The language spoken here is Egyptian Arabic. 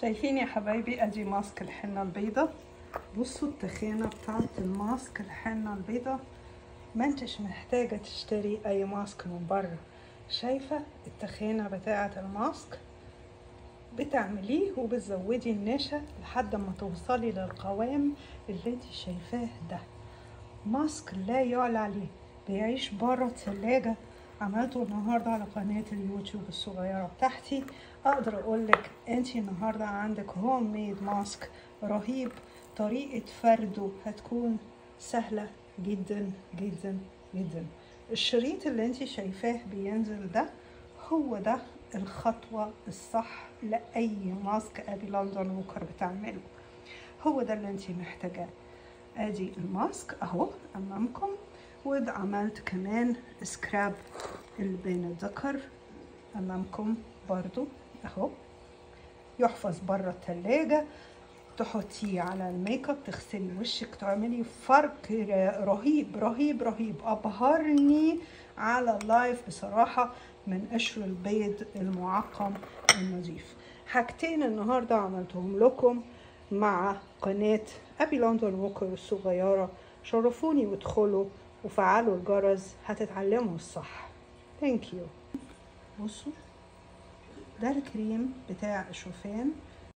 شايفين يا حبايبي ادي ماسك الحنة البيضة بصوا التخانة بتاعت الماسك الحنة البيضة ما انتش محتاجة تشتري اي ماسك من بره شايفة التخانة بتاعت الماسك بتعمليه وبتزودي النشا لحد ما توصلي للقوام اللي انت شايفاه ده ماسك لا يعلى عليه بيعيش بره الثلاجة عملته النهاردة على قناة اليوتيوب الصغيرة بتاعتي اقدر اقولك انت النهاردة عندك هوم ميد ماسك رهيب طريقة فرده هتكون سهلة جدا جدا جدا الشريط اللي انت شايفاه بينزل ده هو ده الخطوة الصح لأي ماسك أبي لندن ووكر بتعمله هو ده اللي انت محتاجاه ادي الماسك اهو امامكم وده عملت كمان سكراب البين الذكر امامكم برضو اهو يحفظ برا التلاجة تحطيه على الميك اب تغسلي وشك تعملي فرق رهيب رهيب رهيب ابهرني على اللايف بصراحة من قشر البيض المعقم النظيف حاجتين النهاردة عملتهم لكم مع قناة أبي لندن ووكر الصغيرة شرفوني وادخلوا وفعلوا الجرس هتتعلموا الصح ثانك يو بصوا ده الكريم بتاع الشوفان